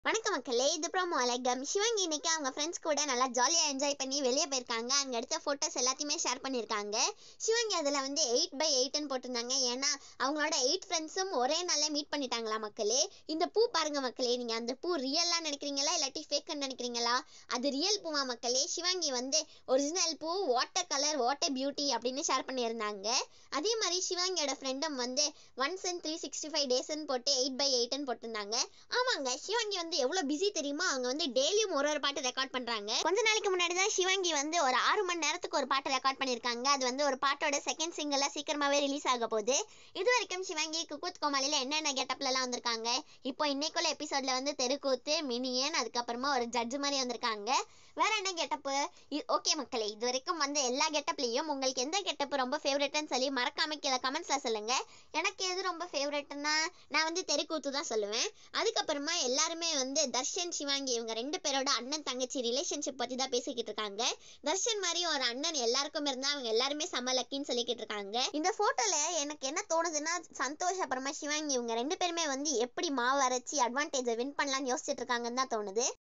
வணக்கம் மக்களே இது ப்ரோமோ அலகம் சிவங்கி இன்னைக்கு அவங்க ஃப்ரெண்ட்ஸ் கூட நல்லா ஜாலியாக என்ஜாய் பண்ணி வெளியே போயிருக்காங்க அங்கே எடுத்த ஃபோட்டோஸ் எல்லாத்தையுமே ஷேர் பண்ணியிருக்காங்க சிவங்கி அதில் வந்து எயிட் பை எயிட்னு போட்டிருந்தாங்க ஏன்னா அவங்களோட எயிட் ஃப்ரெண்ட்ஸும் ஒரே நாளில் மீட் பண்ணிட்டாங்களா மக்களே இந்த பூ பாருங்க மக்களே நீங்கள் அந்த பூ ரியலாக நினைக்கிறீங்களா இல்லாட்டி ஃபேக்குன்னு நினைக்கிறீங்களா அது ரியல் பூவா மக்களே சிவங்கி வந்து ஒரிஜினல் பூ வாட்டர் கலர் வாட்டர் பியூட்டி அப்படின்னு ஷேர் பண்ணியிருந்தாங்க அதே மாதிரி சிவங்கியோட ஃப்ரெண்டும் வந்து once and three sixty five டேஸ்ன்னு போட்டு எயிட் பை எயிட்னு போட்டிருந்தாங்க ஆமாங்க சிவங்கி வந்து எவ்வளோ பிஸி தெரியுமா அவங்க வந்து டெய்லியும் ஒரு ஒரு பாட்டு ரெக்கார்ட் பண்ணுறாங்க கொஞ்ச நாளைக்கு முன்னாடி தான் சிவங்கி வந்து ஒரு ஆறு மணி நேரத்துக்கு ஒரு பாட்டு ரெக்கார்ட் பண்ணியிருக்காங்க அது வந்து ஒரு பாட்டோட செகண்ட் சிங்கிளாக சீக்கிரமாகவே ரிலீஸ் ஆக போகுது இது வரைக்கும் சிவங்கி குக்கூத் கோமாளியில் என்னென்ன கெட்டப்லலாம் வந்திருக்காங்க இப்போ இன்னைக்குள்ள எபிசோடில் வந்து தெருக்கூத்து மினியன் அதுக்கப்புறமா ஒரு ஜட்ஜு மாதிரி வந்திருக்காங்க வேற என்ன கெட்டப்பு ஓகே மக்களே இது வரைக்கும் வந்து எல்லா கெட்டப்லையும் உங்களுக்கு எந்த கெட்டப் ரொம்ப ஃபேவரட்னு சொல்லி மறக்காம கீழே கமெண்ட்ஸில் சொல்லுங்க எனக்கு எது ரொம்ப ஃபேவரட்னா நான் வந்து தெருக்கூத்து தான் சொல்லுவேன் அதுக்கப்புறமா எல்லாருமே வந்து தர்ஷன் சிவாங்கி இவங்க ரெண்டு பேரோட அண்ணன் தங்கச்சி ரிலேஷன்ஷிப் பற்றி தான் பேசிக்கிட்டு இருக்காங்க தர்ஷன் மாதிரி ஒரு அண்ணன் எல்லாருக்கும் இருந்தால் அவங்க எல்லாருமே செம்ம லக்கின்னு சொல்லிக்கிட்டு இருக்காங்க இந்த ஃபோட்டோவில் எனக்கு என்ன தோணுதுன்னா சந்தோஷ் அப்புறமா சிவாங்கி இவங்க ரெண்டு பேருமே வந்து எப்படி மாவு அரைச்சி அட்வான்டேஜை வின் பண்ணலாம்னு யோசிச்சுட்டு இருக்காங்கன்னு தான் தோணுது